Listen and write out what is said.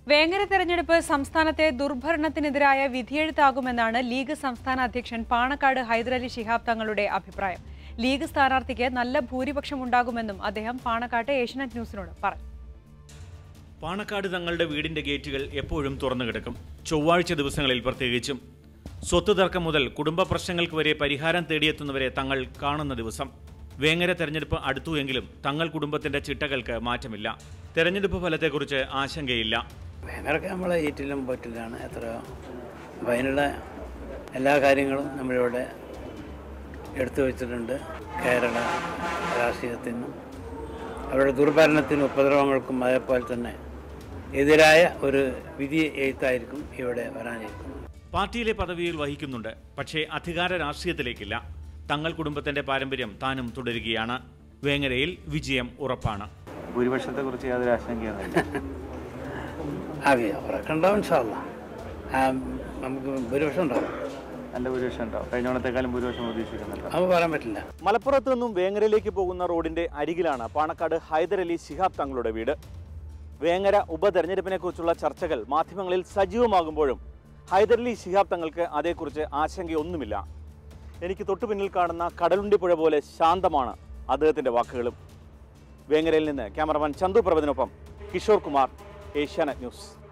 വേങ്ങര തെരഞ്ഞെടുപ്പ് സംസ്ഥാനത്തെ ദുർഭരണത്തിനെതിരായ വിധിയെഴുത്താകുമെന്നാണ് ലീഗ് സംസ്ഥാന അധ്യക്ഷൻ പാണക്കാട് ഹൈദരലി ശിഹാബ് തങ്ങളുടെ അഭിപ്രായം ലീഗ് സ്ഥാനാർത്ഥിക്ക് നല്ല ഭൂരിപക്ഷം ഉണ്ടാകുമെന്നും അദ്ദേഹം പാണക്കാട്ട് ഏഷ്യനെറ്റ് ന്യൂസിനോട് പറഞ്ഞു പാണക്കാട് തങ്ങളുടെ വീടിന്റെ ഗേറ്റുകൾ എപ്പോഴും തുറന്നു കിടക്കും ചൊവ്വാഴ്ച ദിവസങ്ങളിൽ പ്രത്യേകിച്ചും സ്വത്ത് തർക്കം മുതൽ കുടുംബ പ്രശ്നങ്ങൾക്ക് വരെ പരിഹാരം തേടിയെത്തുന്നവരെ തങ്ങൾ കാണുന്ന ദിവസം വേങ്ങര തെരഞ്ഞെടുപ്പ് അടുത്തു എങ്കിലും തങ്ങൾ കുടുംബത്തിന്റെ ചിട്ടകൾക്ക് മാറ്റമില്ല തെരഞ്ഞെടുപ്പ് ഫലത്തെക്കുറിച്ച് ആശങ്കയില്ല വേങ്ങരൊക്കെ നമ്മളെ ഈറ്റിലും പൊറ്റിലാണ് എത്രയോ അപ്പം അതിനുള്ള എല്ലാ കാര്യങ്ങളും നമ്മളിവിടെ എടുത്തു വച്ചിട്ടുണ്ട് കേരള രാഷ്ട്രീയത്തിനും അവരുടെ ദുർഭരണത്തിനും ഉപദ്രവങ്ങൾക്കും അതേപോലെ തന്നെ എതിരായ ഒരു വിധി എഴുത്തായിരിക്കും ഇവിടെ വരാനിരിക്കുന്നത് പാർട്ടിയിലെ പദവിയിൽ വഹിക്കുന്നുണ്ട് പക്ഷേ അധികാര രാഷ്ട്രീയത്തിലേക്കില്ല തങ്ങൾ കുടുംബത്തിന്റെ പാരമ്പര്യം താനും തുടരുകയാണ് വേങ്ങരയിൽ വിജയം ഉറപ്പാണ് ഭൂരിപക്ഷത്തെക്കുറിച്ച് യാതൊരു ആശങ്കയൊന്നുമില്ല അതെ അവരൊക്കെ ഉണ്ടാവും ഇൻഷാല്ല നമുക്ക് ഭൂരിപക്ഷം ഉണ്ടാവും നല്ല ഭൂരിപക്ഷം ഉണ്ടാവും കഴിഞ്ഞ ഓണത്തെക്കാളും ഭൂരിപക്ഷം പ്രതീക്ഷിക്കുന്നുണ്ട് നമുക്ക് പറയാൻ പറ്റില്ല മലപ്പുറത്ത് നിന്നും വേങ്ങരയിലേക്ക് പോകുന്ന റോഡിന്റെ അരികിലാണ് പാണക്കാട് ഹൈദരലി ശിഹാബ് തങ്ങളുടെ വീട് വേങ്ങര ഉപതെരഞ്ഞെടുപ്പിനെ കുറിച്ചുള്ള ചർച്ചകൾ മാധ്യമങ്ങളിൽ സജീവമാകുമ്പോഴും ഹൈദരലി ശിഹാബ് തങ്ങൾക്ക് അതേക്കുറിച്ച് ആശങ്കയൊന്നുമില്ല എനിക്ക് തൊട്ടു പിന്നിൽ കാണുന്ന കടലുണ്ടി പുഴ പോലെ ശാന്തമാണ് അദ്ദേഹത്തിന്റെ വാക്കുകളും വേങ്ങരയിൽ നിന്ന് ക്യാമറമാൻ ചന്തു പ്രഭതിനൊപ്പം കിഷോർ കുമാർ ഏഷ്യാനെറ്റ് ന്യൂസ്